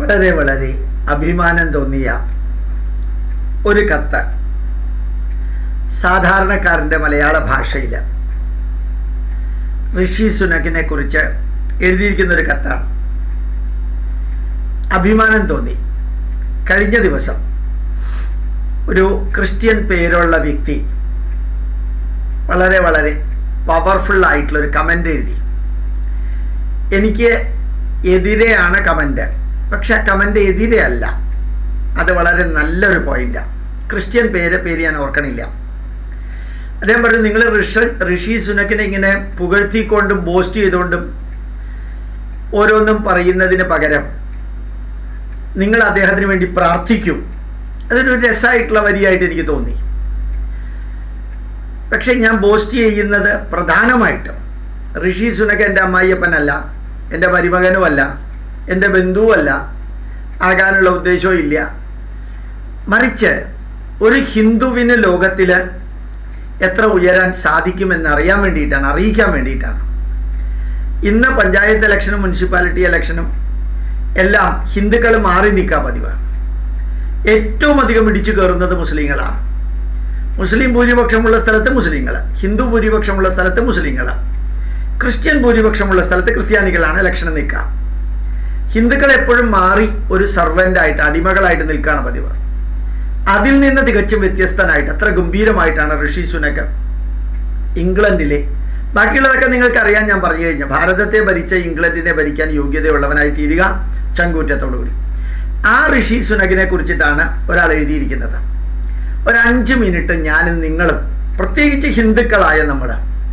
വളരെ വളരെ അഭിമാനം തോന്നിയ ഒരു കത്ത് സാധാരണക്കാരൻ്റെ മലയാള ഭാഷയിൽ ഋഷി സുനകിനെ കുറിച്ച് എഴുതിയിരിക്കുന്ന ഒരു കത്താണ് അഭിമാനം തോന്നി കഴിഞ്ഞ ദിവസം ഒരു ക്രിസ്ത്യൻ പേരുള്ള വ്യക്തി വളരെ വളരെ പവർഫുൾ ആയിട്ടുള്ള ഒരു കമൻ്റ് എഴുതി എനിക്ക് എതിരെയാണ് കമൻ്റ് പക്ഷെ ആ കമൻ്റ് എതിരെ അല്ല അത് വളരെ നല്ലൊരു പോയിന്റാണ് ക്രിസ്ത്യൻ പേര് പേര് ഞാൻ ഓർക്കണില്ല അദ്ദേഹം പറഞ്ഞു നിങ്ങൾ ഋഷ ഋഷി സുനക്കിനെ ഇങ്ങനെ പുകഴ്ത്തിക്കൊണ്ടും ബോസ്റ്റ് ചെയ്തുകൊണ്ടും ഓരോന്നും പറയുന്നതിന് പകരം നിങ്ങൾ അദ്ദേഹത്തിന് വേണ്ടി പ്രാർത്ഥിക്കും അതൊരു രസമായിട്ടുള്ള വരിയായിട്ട് എനിക്ക് തോന്നി പക്ഷെ ഞാൻ ബോസ്റ്റ് ചെയ്യുന്നത് പ്രധാനമായിട്ടും ഋഷി സുനക്ക് എൻ്റെ അമ്മായിയപ്പനല്ല എൻ്റെ മരുമകനുമല്ല എൻ്റെ ബന്ധുവല്ല ആകാനുള്ള ഉദ്ദേശവും ഇല്ല മറിച്ച് ഒരു ഹിന്ദുവിന് ലോകത്തിൽ എത്ര ഉയരാൻ സാധിക്കുമെന്ന് അറിയാൻ വേണ്ടിയിട്ടാണ് അറിയിക്കാൻ വേണ്ടിയിട്ടാണ് ഇന്ന് പഞ്ചായത്ത് ഇലക്ഷനും മുനിസിപ്പാലിറ്റി ഇലക്ഷനും എല്ലാം ഹിന്ദുക്കൾ മാറി നിൽക്കാൻ പതിവ് ഏറ്റവും അധികം ഇടിച്ചു കയറുന്നത് മുസ്ലിങ്ങളാണ് മുസ്ലിം ഭൂരിപക്ഷമുള്ള സ്ഥലത്ത് മുസ്ലിങ്ങൾ ഹിന്ദു ഭൂരിപക്ഷമുള്ള സ്ഥലത്ത് മുസ്ലിങ്ങൾ ക്രിസ്ത്യൻ ഭൂരിപക്ഷമുള്ള സ്ഥലത്ത് ക്രിസ്ത്യാനികളാണ് ഇലക്ഷന് നിൽക്കുക ഹിന്ദുക്കൾ എപ്പോഴും മാറി ഒരു സർവൻ്റായിട്ട് അടിമകളായിട്ട് നിൽക്കുകയാണ് പതിവ് അതിൽ നിന്ന് തികച്ചും വ്യത്യസ്തനായിട്ട് അത്ര ഗംഭീരമായിട്ടാണ് ഋഷി സുനക് ഇംഗ്ലണ്ടിലെ ബാക്കിയുള്ളതൊക്കെ നിങ്ങൾക്കറിയാൻ ഞാൻ പറഞ്ഞു കഴിഞ്ഞാൽ ഭാരതത്തെ ഭരിച്ച ഇംഗ്ലണ്ടിനെ ഭരിക്കാൻ യോഗ്യതയുള്ളവനായി തീരുക ചങ്കൂറ്റത്തോടുകൂടി ആ ഋഷി സുനകിനെ കുറിച്ചിട്ടാണ് ഒരാൾ എഴുതിയിരിക്കുന്നത് ഒരു അഞ്ച് മിനിറ്റ് ഞാനും നിങ്ങളും പ്രത്യേകിച്ച് ഹിന്ദുക്കളായ നമ്മൾ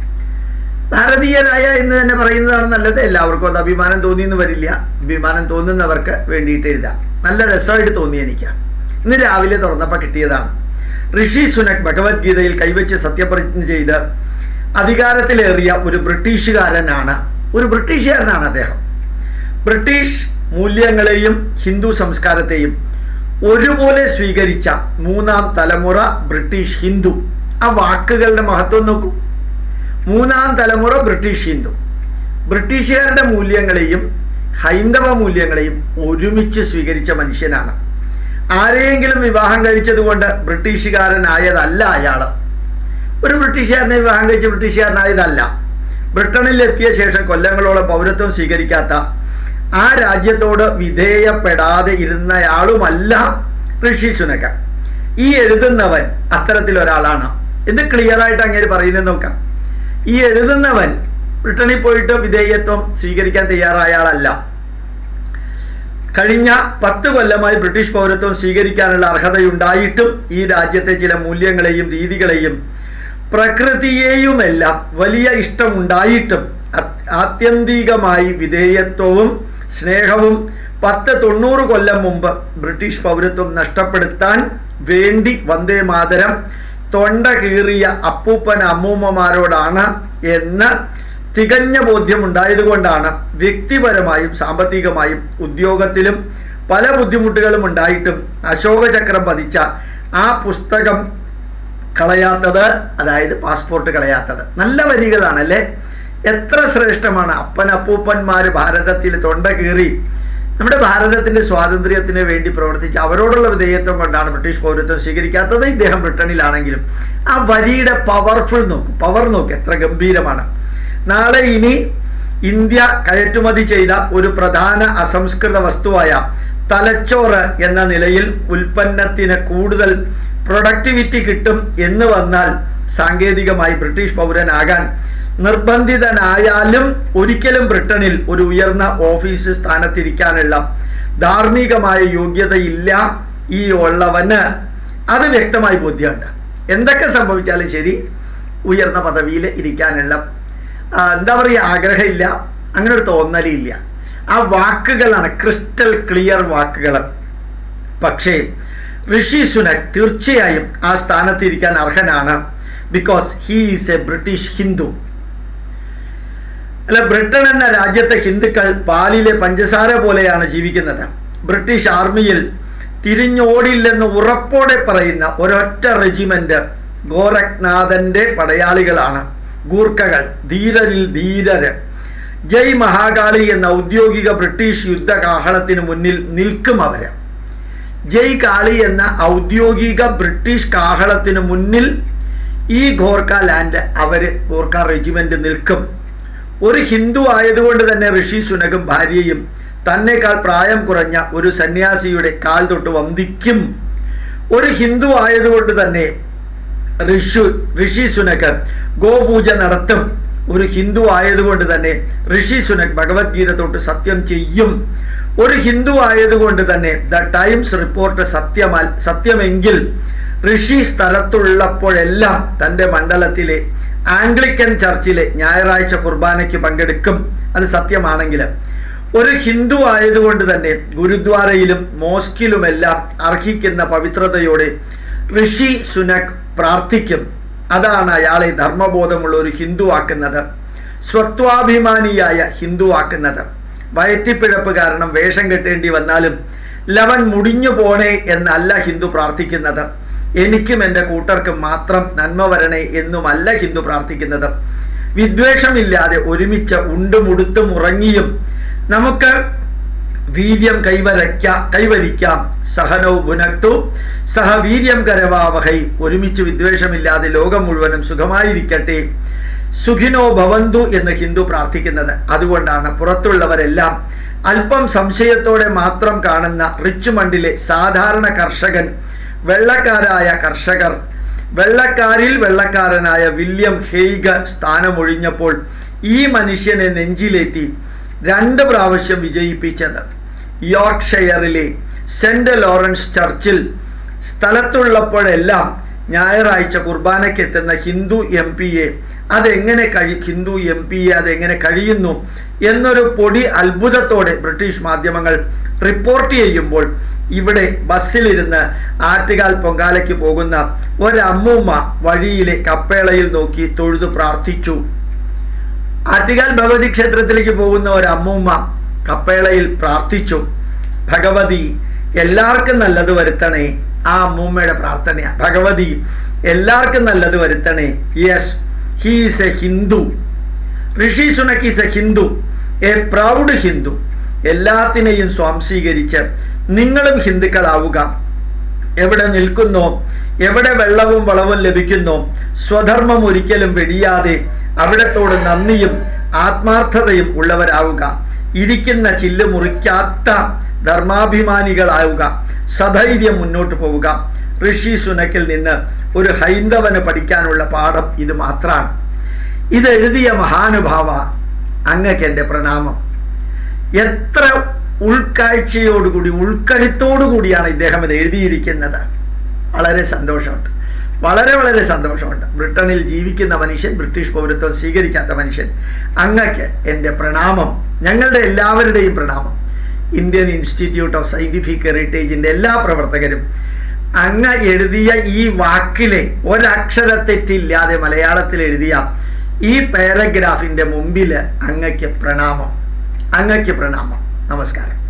ഭാരതീയരായ എന്ന് തന്നെ പറയുന്നതാണ് നല്ലത് എല്ലാവർക്കും അത് അഭിമാനം തോന്നിയെന്ന് വരില്ല അഭിമാനം തോന്നുന്നവർക്ക് വേണ്ടിയിട്ട് എഴുതാം നല്ല രസമായിട്ട് തോന്നി എനിക്ക് ഇന്ന് രാവിലെ തുറന്നപ്പോൾ കിട്ടിയതാണ് ഋഷി സുനക് ഭഗവത്ഗീതയിൽ കൈവച്ച് സത്യപ്രതിജ്ഞ ചെയ്ത് അധികാരത്തിലേറിയ ഒരു ബ്രിട്ടീഷുകാരനാണ് ഒരു ബ്രിട്ടീഷുകാരനാണ് അദ്ദേഹം ബ്രിട്ടീഷ് മൂല്യങ്ങളെയും ഹിന്ദു സംസ്കാരത്തെയും ഒരുപോലെ സ്വീകരിച്ച മൂന്നാം തലമുറ ബ്രിട്ടീഷ് ഹിന്ദു ആ വാക്കുകളുടെ മഹത്വം നോക്കൂ മൂന്നാം തലമുറ ബ്രിട്ടീഷ് ഹിന്ദു ബ്രിട്ടീഷുകാരുടെ മൂല്യങ്ങളെയും ഹൈന്ദവ മൂല്യങ്ങളെയും ഒരുമിച്ച് സ്വീകരിച്ച മനുഷ്യനാണ് ആരെയെങ്കിലും വിവാഹം കഴിച്ചതുകൊണ്ട് ബ്രിട്ടീഷുകാരനായതല്ല അയാൾ ഒരു ബ്രിട്ടീഷുകാരനെ വിവാഹം കഴിച്ച ബ്രിട്ടീഷുകാരനായതല്ല ബ്രിട്ടനിൽ എത്തിയ ശേഷം കൊല്ലങ്ങളോളം പൗരത്വം സ്വീകരിക്കാത്ത ആ രാജ്യത്തോട് വിധേയപ്പെടാതെ ഇരുന്നയാളുമല്ല ഋഷി സുനക ഈ എഴുതുന്നവൻ അത്തരത്തിലൊരാളാണ് ഇത് ക്ലിയർ ആയിട്ട് അങ്ങനെ പറയുന്നത് നോക്കാം ഈ എഴുതുന്നവൻ ബ്രിട്ടനിൽ പോയിട്ട് വിധേയത്വം സ്വീകരിക്കാൻ തയ്യാറായ ആളല്ല കഴിഞ്ഞ പത്ത് കൊല്ലമായി ബ്രിട്ടീഷ് പൗരത്വം സ്വീകരിക്കാനുള്ള അർഹതയുണ്ടായിട്ടും ഈ രാജ്യത്തെ ചില മൂല്യങ്ങളെയും രീതികളെയും പ്രകൃതിയെയുമെല്ലാം വലിയ ഇഷ്ടമുണ്ടായിട്ടും ആത്യന്തികമായി വിധേയത്വവും സ്നേഹവും പത്ത് തൊണ്ണൂറ് കൊല്ലം മുമ്പ് ബ്രിട്ടീഷ് പൗരത്വം നഷ്ടപ്പെടുത്താൻ വേണ്ടി വന്ദേ മാതരം തൊണ്ട കീറിയ അപ്പൂപ്പൻ അമ്മൂമ്മമാരോടാണ് എന്ന് തികഞ്ഞ ബോധ്യമുണ്ടായതുകൊണ്ടാണ് വ്യക്തിപരമായും സാമ്പത്തികമായും ഉദ്യോഗത്തിലും പല ബുദ്ധിമുട്ടുകളും ഉണ്ടായിട്ടും അശോകചക്രം പതിച്ച ആ പുസ്തകം കളയാത്തത് അതായത് പാസ്പോർട്ട് കളയാത്തത് നല്ല വരികളാണല്ലേ എത്ര ശ്രേഷ്ഠമാണ് അപ്പൻ അപ്പൂപ്പന്മാർ ഭാരതത്തിൽ തൊണ്ട കീറി നമ്മുടെ ഭാരതത്തിന്റെ സ്വാതന്ത്ര്യത്തിന് വേണ്ടി പ്രവർത്തിച്ച അവരോടുള്ള വിധേയത്വം കൊണ്ടാണ് ബ്രിട്ടീഷ് പൗരത്വം സ്വീകരിക്കാത്തത് ഇദ്ദേഹം ബ്രിട്ടനിലാണെങ്കിലും ആ വരിയുടെ പവർഫുൾ നോക്കും പവർ നോക്കും എത്ര ഗംഭീരമാണ് നാളെ ഇനി ഇന്ത്യ കയറ്റുമതി ചെയ്ത ഒരു പ്രധാന അസംസ്കൃത വസ്തുവായ തലച്ചോറ് എന്ന നിലയിൽ ഉൽപ്പന്നത്തിന് കൂടുതൽ പ്രൊഡക്ടിവിറ്റി കിട്ടും എന്ന് വന്നാൽ സാങ്കേതികമായി ബ്രിട്ടീഷ് പൗരനാകാൻ നിർബന്ധിതനായാലും ഒരിക്കലും ബ്രിട്ടനിൽ ഒരു ഉയർന്ന ഓഫീസ് സ്ഥാനത്തിരിക്കാനുള്ള ധാർമ്മികമായ യോഗ്യതയില്ല ഈ ഉള്ളവന് അത് വ്യക്തമായി ബോധ്യമുണ്ട് എന്തൊക്കെ സംഭവിച്ചാലും ശരി ഉയർന്ന പദവിയിൽ ഇരിക്കാനുള്ള എന്താ പറയുക ആഗ്രഹമില്ല അങ്ങനെ ഒരു തോന്നലില്ല ആ വാക്കുകളാണ് ക്രിസ്റ്റൽ ക്ലിയർ വാക്കുകൾ പക്ഷേ ഋഷി സുനക് തീർച്ചയായും ആ സ്ഥാനത്തിരിക്കാൻ അർഹനാണ് because he is a British Hindu അല്ല ബ്രിട്ടൻ എന്ന രാജ്യത്തെ ഹിന്ദുക്കൾ പാലിലെ പഞ്ചസാര പോലെയാണ് ജീവിക്കുന്നത് ബ്രിട്ടീഷ് ആർമിയിൽ തിരിഞ്ഞോടില്ലെന്ന് ഉറപ്പോടെ പറയുന്ന ഒരൊറ്റ റെജിമെന്റ് ഗോരഖ്നാഥന്റെ പടയാളികളാണ് ഗൂർഖകൾ ധീരരിൽ ധീരര് ജയ് മഹാകാളി എന്ന ഔദ്യോഗിക ബ്രിട്ടീഷ് യുദ്ധകാഹളത്തിന് മുന്നിൽ നിൽക്കും അവര് ജയ് കാളി എന്ന ഔദ്യോഗിക ബ്രിട്ടീഷ് കാഹളത്തിന് മുന്നിൽ ഈ ഗോർഖ ലാൻഡ് അവര് ഗോർഖ റെജിമെന്റ് നിൽക്കും ഒരു ഹിന്ദു ആയതുകൊണ്ട് തന്നെ ഋഷി സുനകും ഭാര്യയും തന്നെക്കാൾ പ്രായം കുറഞ്ഞ ഒരു സന്യാസിയുടെ കാൽ തൊട്ട് വന്ദിക്കും ഒരു ഹിന്ദു ആയതുകൊണ്ട് തന്നെ ഋഷു ഋഷി സുനക് ഗോപൂജ നടത്തും ഒരു ഹിന്ദു ആയതുകൊണ്ട് തന്നെ ഋഷി സുനക് ഭഗവത്ഗീത തൊട്ട് സത്യം ചെയ്യും ഒരു ഹിന്ദു ആയതുകൊണ്ട് തന്നെ ദ ടൈംസ് റിപ്പോർട്ട് സത്യമൽ സത്യമെങ്കിൽ ഋഷി സ്ഥലത്തുള്ളപ്പോഴെല്ലാം തൻ്റെ മണ്ഡലത്തിലെ ആംഗ്ലിക്കൻ ചർച്ചിലെ ഞായറാഴ്ച കുർബാനയ്ക്ക് പങ്കെടുക്കും അത് സത്യമാണെങ്കിൽ ഒരു ഹിന്ദു ആയതുകൊണ്ട് തന്നെ ഗുരുദ്വാരയിലും മോസ്കിലുമെല്ലാം അർഹിക്കുന്ന പവിത്രതയോടെ ഋഷി സുനക് പ്രാർത്ഥിക്കും അതാണ് അയാളെ ധർമ്മബോധമുള്ള ഒരു ഹിന്ദു ആക്കുന്നത് സ്വത്വാഭിമാനിയായ ഹിന്ദു ആക്കുന്നത് വയറ്റിപ്പിഴപ്പ് കാരണം വേഷം കെട്ടേണ്ടി വന്നാലും ലവൻ മുടിഞ്ഞു പോണേ എന്നല്ല ഹിന്ദു പ്രാർത്ഥിക്കുന്നത് എനിക്കും എൻ്റെ കൂട്ടർക്കും മാത്രം നന്മ വരണേ എന്നുമല്ല ഹിന്ദു പ്രാർത്ഥിക്കുന്നത് വിദ്വേഷമില്ലാതെ ഒരുമിച്ച് ഉണ്ടുമുടുത്തും ഉറങ്ങിയും നമുക്ക് വീര്യം കൈവരയ്ക്ക കൈവരിക്കാം സഹനോ ഭുനക്തു സഹവീര്യം കരവാവഹൈ ഒരുമിച്ച് വിദ്വേഷമില്ലാതെ ലോകം മുഴുവനും സുഖമായിരിക്കട്ടെ സുഖിനോ ഭവന്തു എന്ന് ഹിന്ദു പ്രാർത്ഥിക്കുന്നത് അതുകൊണ്ടാണ് പുറത്തുള്ളവരെല്ലാം അല്പം സംശയത്തോടെ മാത്രം കാണുന്ന റിച്ച്മണ്ടിലെ സാധാരണ കർഷകൻ വെള്ളക്കാരായ കർഷകർ വെള്ളക്കാരിൽ വെള്ളക്കാരനായ വില്യം ഹെയ്ഗ് സ്ഥാനമൊഴിഞ്ഞപ്പോൾ ഈ മനുഷ്യനെ നെഞ്ചിലേറ്റി രണ്ട് പ്രാവശ്യം വിജയിപ്പിച്ചത് യോർക്ക്ഷയറിലെ സെന്റ് ലോറൻസ് ചർച്ചിൽ സ്ഥലത്തുള്ളപ്പോഴെല്ലാം ഞായറാഴ്ച കുർബാനയ്ക്ക് എത്തുന്ന ഹിന്ദു എം പിയെ അതെങ്ങനെ കഴി ഹിന്ദു എം പിയെ അതെങ്ങനെ കഴിയുന്നു എന്നൊരു പൊടി അത്ഭുതത്തോടെ ബ്രിട്ടീഷ് മാധ്യമങ്ങൾ റിപ്പോർട്ട് ചെയ്യുമ്പോൾ ഇവിടെ ബസ്സിലിരുന്ന് ആറ്റുകാൽ പൊങ്കാലയ്ക്ക് പോകുന്ന ഒരമ്മൂമ്മ വഴിയിലെ കപ്പേളയിൽ നോക്കി തൊഴുതു പ്രാർത്ഥിച്ചു ആറ്റുകാൽ ഭഗവതി ക്ഷേത്രത്തിലേക്ക് പോകുന്ന ഒരമ്മൂമ്മ കപ്പേളയിൽ പ്രാർത്ഥിച്ചു ഭഗവതി എല്ലാവർക്കും നല്ലത് വരുത്തണേ ആ അമ്മൂമ്മയുടെ പ്രാർത്ഥനയാണ് ഭഗവതി എല്ലാവർക്കും നല്ലത് വരുത്തണേ yes he is a Hindu Rishi Sunak is a Hindu a proud Hindu എല്ലാത്തിനെയും സ്വാംശീകരിച്ച് നിങ്ങളും ഹിന്ദുക്കളാവുക എവിടെ നിൽക്കുന്നോ എവിടെ വെള്ളവും വളവും ലഭിക്കുന്നോ സ്വധർമ്മം ഒരിക്കലും വെടിയാതെ അവിടത്തോട് നന്ദിയും ആത്മാർത്ഥതയും ഉള്ളവരാവുക ഇരിക്കുന്ന ചില്ല് മുറിക്കാത്ത ധർമാഭിമാനികളാവുക സധൈര്യം മുന്നോട്ട് പോവുക ഋഷി സുനക്കിൽ നിന്ന് ഒരു ഹൈന്ദവന് പഠിക്കാനുള്ള പാഠം ഇത് മാത്രമാണ് ഇതെഴുതിയ മഹാനുഭാവ അങ്ങക്ക് എൻ്റെ പ്രണാമം എത്ര ഉൾക്കാഴ്ചയോടുകൂടി ഉൾക്കരുത്തോടുകൂടിയാണ് ഇദ്ദേഹം ഇത് എഴുതിയിരിക്കുന്നത് വളരെ സന്തോഷമുണ്ട് വളരെ വളരെ സന്തോഷമുണ്ട് ബ്രിട്ടനിൽ ജീവിക്കുന്ന മനുഷ്യൻ ബ്രിട്ടീഷ് പൗരത്വം സ്വീകരിക്കാത്ത മനുഷ്യൻ അങ്ങക്ക് എൻ്റെ പ്രണാമം ഞങ്ങളുടെ എല്ലാവരുടെയും പ്രണാമം ഇന്ത്യൻ ഇൻസ്റ്റിറ്റ്യൂട്ട് ഓഫ് സയൻറ്റിഫിക് ഹെറിറ്റേജിൻ്റെ എല്ലാ പ്രവർത്തകരും അങ്ങ് എഴുതിയ ഈ വാക്കിലെ ഒരക്ഷരത്തെറ്റില്ലാതെ മലയാളത്തിൽ എഴുതിയ ഈ പാരഗ്രാഫിൻ്റെ മുമ്പിൽ അങ്ങയ്ക്ക് പ്രണാമം അങ്ങയ്ക്ക് പ്രണാമം നമസ്കാരം